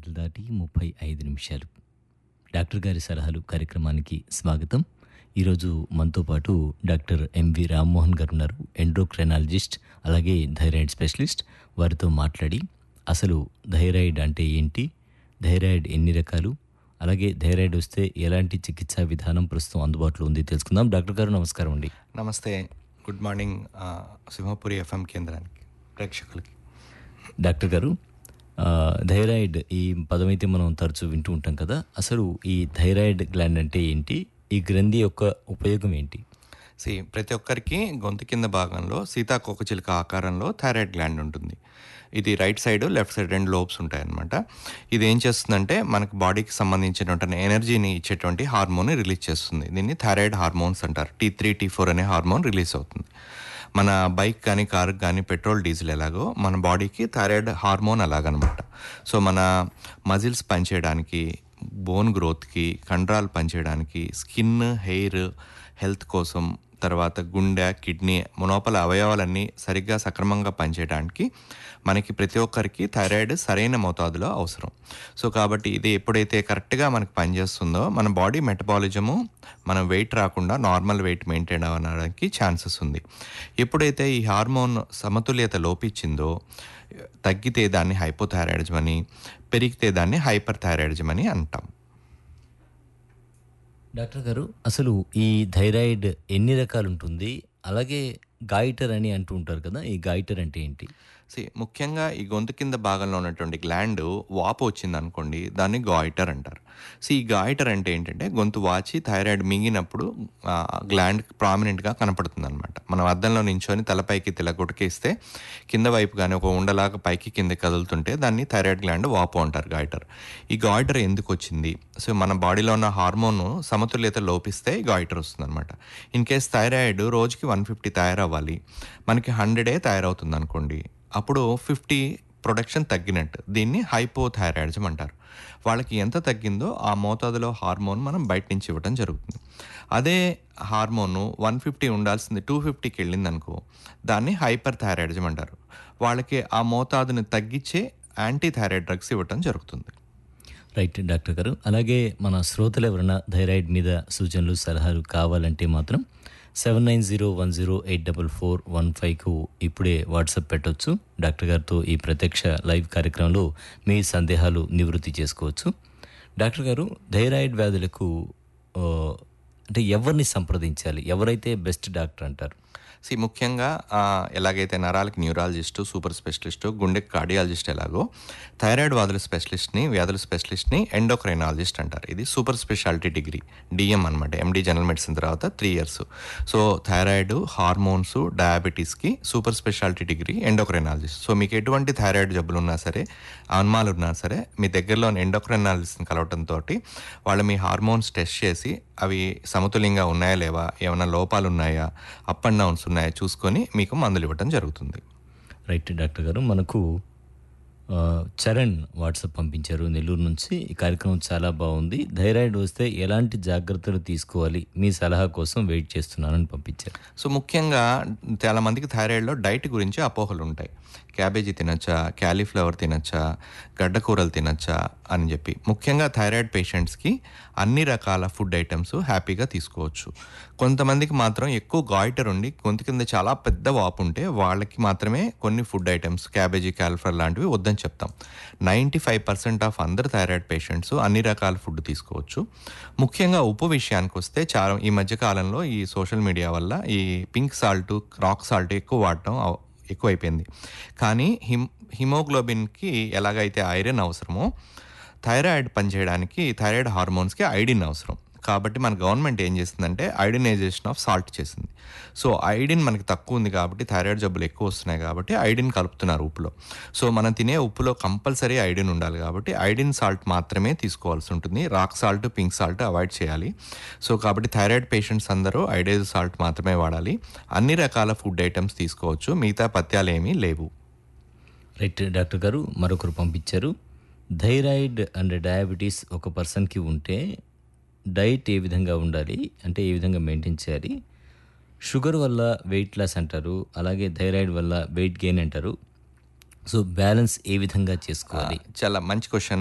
గంటలు దాటి ముప్పై ఐదు నిమిషాలు డాక్టర్ గారి సలహాలు కార్యక్రమానికి స్వాగతం ఈరోజు మనతో పాటు డాక్టర్ ఎంవి రామ్మోహన్ గారు ఉన్నారు ఎండ్రోక్రైనాలజిస్ట్ అలాగే థైరాయిడ్ స్పెషలిస్ట్ వారితో మాట్లాడి అసలు థైరాయిడ్ అంటే ఏంటి థైరాయిడ్ ఎన్ని రకాలు అలాగే థైరాయిడ్ వస్తే ఎలాంటి చికిత్సా విధానం ప్రస్తుతం అందుబాటులో ఉంది తెలుసుకుందాం డాక్టర్ గారు నమస్కారం అండి నమస్తే గుడ్ మార్నింగ్ ఆ, సింహపురి ఎఫ్ఎం కేంద్రానికి ప్రేక్షకులకి డాక్టర్ గారు ఆ, థైరాయిడ్ ఈ పదం అయితే మనం తరచూ వింటూ ఉంటాం కదా అసలు ఈ థైరాయిడ్ గ్లాండ్ అంటే ఏంటి ఈ గ్రంథి యొక్క ఉపయోగం ఏంటి సి ప్రతి ఒక్కరికి గొంతు కింద భాగంలో సీతాకోకచిలుక ఆకారంలో థైరాయిడ్ గ్లాండ్ ఉంటుంది ఇది రైట్ సైడ్ లెఫ్ట్ సైడ్ రెండు లోబ్స్ ఉంటాయన్నమాట ఇది ఏం చేస్తుందంటే మనకి బాడీకి సంబంధించినటువంటి ఎనర్జీని ఇచ్చేటువంటి హార్మోన్ రిలీజ్ చేస్తుంది దీన్ని థైరాయిడ్ హార్మోన్స్ అంటారు టీ త్రీ టీ ఫోర్ అనే హార్మోన్ రిలీజ్ అవుతుంది మన బైక్ కానీ కారుకి కానీ పెట్రోల్ డీజిల్ ఎలాగో మన బాడీకి థైరాయిడ్ హార్మోన్ అలాగనమాట సో మన మజిల్స్ పనిచేయడానికి బోన్ గ్రోత్కి కండరాలు పనిచేయడానికి స్కిన్ హెయిర్ హెల్త్ కోసం తర్వాత గుండె కిడ్నీ లోపల అవయవాలన్నీ సరిగ్గా సక్రమంగా పనిచేయడానికి మనకి ప్రతి ఒక్కరికి థైరాయిడ్ సరైన మోతాదులో అవసరం సో కాబట్టి ఇది ఎప్పుడైతే కరెక్ట్గా మనకి పనిచేస్తుందో మన బాడీ మెటబాలిజము మనం వెయిట్ రాకుండా నార్మల్ వెయిట్ మెయింటైన్ అవ్వడానికి ఛాన్సెస్ ఉంది ఎప్పుడైతే ఈ హార్మోన్ సమతుల్యత లోపించిందో తగ్గితే దాన్ని హైపోథైరాయిడిజం అని పెరిగితే దాన్ని హైపర్ థైరాయిడిజం అని అంటాం డాక్టర్ గారు అసలు ఈ థైరాయిడ్ ఎన్ని రకాలు ఉంటుంది అలాగే గాయిటర్ అని అంటూ ఉంటారు కదా ఈ గాయిటర్ అంటే ఏంటి సి ముఖ్యంగా ఈ గొంతు కింద భాగంలో ఉన్నటువంటి గ్లాండ్ వాపు వచ్చింది అనుకోండి దాన్ని గాయిటర్ అంటారు సో ఈ గాయిటర్ అంటే ఏంటంటే గొంతు వాచి థైరాయిడ్ మింగినప్పుడు ఆ, గ్లాండ్ ప్రామినెంట్గా కనపడుతుంది అనమాట మనం అద్దంలో నించొని తలపైకి తిలగొట్టకేస్తే కింద వైపు కానీ ఒక ఉండలాగా పైకి కింద కదులుతుంటే దాన్ని థైరాయిడ్ గ్లాండ్ వాపు అంటారు గాయిటర్ ఈ గాయిటర్ ఎందుకు వచ్చింది సో మన బాడీలో ఉన్న హార్మోన్ సమతుల్యత లోపిస్తే ఈ గాయిటర్ వస్తుంది అనమాట ఇన్ కేస్ థైరాయిడ్ రోజుకి వన్ ఫిఫ్టీ తయారవ్వాలి మనకి హండ్రెడే తయారవుతుంది అనుకోండి అప్పుడు ఫిఫ్టీ ప్రొడక్షన్ తగ్గినట్టు దీన్ని హైపోథైరాయిడిజం అంటారు వాళ్ళకి ఎంత తగ్గిందో ఆ మోతాదులో హార్మోన్ మనం బయట నుంచి ఇవ్వడం జరుగుతుంది అదే హార్మోన్ వన్ ఫిఫ్టీ ఉండాల్సింది టూ ఫిఫ్టీకి వెళ్ళింది అనుకో దాన్ని హైపర్ థైరాయిడిజం అంటారు వాళ్ళకి ఆ మోతాదుని తగ్గించే యాంటీ థైరాయిడ్ డ్రగ్స్ ఇవ్వటం జరుగుతుంది రైట్ డాక్టర్ గారు అలాగే మన శ్రోతలు ఎవరైనా థైరాయిడ్ మీద సూచనలు సలహాలు కావాలంటే మాత్రం seven nine zero one zero eight double four one ఫైవ్కు ఇప్పుడే వాట్సాప్ పెట్టొచ్చు డాక్టర్ గారితో ఈ ప్రత్యక్ష లైవ్ కార్యక్రమంలో మీ సందేహాలు నివృత్తి చేసుకోవచ్చు డాక్టర్ గారు థైరాయిడ్ వ్యాధులకు ఆ, అంటే ఎవరిని సంప్రదించాలి ఎవరైతే బెస్ట్ డాక్టర్ అంటారు సి ముఖ్యంగా ఆ, ఎలాగైతే నరాలకి న్యూరాలజిస్టు సూపర్ స్పెషలిస్టు గుండెకి కార్డియాలజిస్ట్ ఎలాగో థైరాయిడ్ వ్యాధుల స్పెషలిస్ట్ని వ్యాధుల స్పెషలిస్ట్ని ఎండోక్రైనాలజిస్ట్ అంటారు ఇది సూపర్ స్పెషాలిటీ డిగ్రీ డిఎం అనమాట ఎండి జనరల్ మెడిసిన్ తర్వాత three years so thyroid hormones డయాబెటీస్కి super speciality degree endocrinologist so మీకు ఎటువంటి థైరాయిడ్ జబ్బులు ఉన్నా సరే అనుమానాలు ఉన్నా సరే మీ దగ్గరలోని ఎండోక్రైనాలజిస్ట్ని కలవటంతో వాళ్ళు మీ హార్మోన్స్ టెస్ట్ చేసి అవి సమతుల్యంగా ఉన్నాయా లేవా ఏమైనా లోపాలు ఉన్నాయా అప్ అండ్ డౌన్స్ ఉన్నాయా చూసుకొని మీకు మందులు ఇవ్వటం జరుగుతుంది రైట్ డాక్టర్ గారు మనకు ఆ, చరణ్ వాట్సాప్ పంపించారు నెల్లూరు నుంచి ఈ కార్యక్రమం చాలా బాగుంది థైరాయిడ్ వస్తే ఎలాంటి జాగ్రత్తలు తీసుకోవాలి మీ సలహా కోసం వెయిట్ చేస్తున్నానని పంపించారు సో ముఖ్యంగా చాలా మందికి థైరాయిడ్లో డైట్ గురించి అపోహలు ఉంటాయి క్యాబేజీ తినచ్చా క్యాలీఫ్లవర్ తినచ్చా గడ్డకూరలు తినచ్చా అని చెప్పి ముఖ్యంగా థైరాయిడ్ పేషెంట్స్కి అన్ని రకాల ఫుడ్ ఐటమ్స్ హ్యాపీగా తీసుకోవచ్చు కొంతమందికి మాత్రం ఎక్కువ గాయిటర్ ఉండి గొంతు కింద చాలా పెద్ద వాపు ఉంటే వాళ్ళకి మాత్రమే కొన్ని ఫుడ్ ఐటమ్స్ క్యాబేజీ క్యాలిఫ్లవర్ లాంటివి వద్దని చెప్తాం నైంటీ ఫైవ్ పర్సెంట్ ఆఫ్ అందరు థైరాయిడ్ పేషెంట్స్ అన్ని రకాల ఫుడ్ తీసుకోవచ్చు ముఖ్యంగా ఉప్పు విషయానికి వస్తే చాలా ఈ మధ్య కాలంలో ఈ సోషల్ మీడియా వల్ల ఈ పింక్ సాల్ట్ రాక్ సాల్ట్ ఎక్కువ వాడటం అవ- ఎక్కువైపోయింది కానీ హిమ్ హిమోగ్లోబిన్కి ఎలాగైతే ఐరన్ అవసరమో థైరాయిడ్ పనిచేయడానికి థైరాయిడ్ హార్మోన్స్కి ఐడిన్ అవసరం కాబట్టి మన గవర్నమెంట్ ఏం చేసిందంటే ఐడినైజేషన్ ఆఫ్ సాల్ట్ చేసింది సో ఐడిన్ మనకి తక్కువ ఉంది కాబట్టి థైరాయిడ్ జబ్బులు ఎక్కువ వస్తున్నాయి కాబట్టి ఐడిన్ కలుపుతున్నారు ఉప్పులో సో మనం తినే ఉప్పులో కంపల్సరీ ఐడిన్ ఉండాలి కాబట్టి ఐడిన్ సాల్ట్ మాత్రమే తీసుకోవాల్సి ఉంటుంది rock salt pink salt avoid చేయాలి సో కాబట్టి థైరాయిడ్ పేషెంట్స్ అందరూ ఐడైజ్ సాల్ట్ మాత్రమే వాడాలి అన్ని రకాల ఫుడ్ ఐటమ్స్ తీసుకోవచ్చు మిగతా పత్యాలు ఏమీ లేవు రైట్ డాక్టర్ గారు మరొకరు పంపించారు థైరాయిడ్ అండ్ డయాబెటీస్ ఒక పర్సన్కి ఉంటే డైట్ ఏ విధంగా ఉండాలి అంటే ఏ విధంగా మెయింటైన్ చేయాలి షుగర్ వల్ల వెయిట్ లాస్ అంటారు అలాగే థైరాయిడ్ వల్ల వెయిట్ గెయిన్ అంటారు సో బ్యాలెన్స్ ఏ విధంగా చేసుకోవాలి చాలా మంచి క్వశ్చన్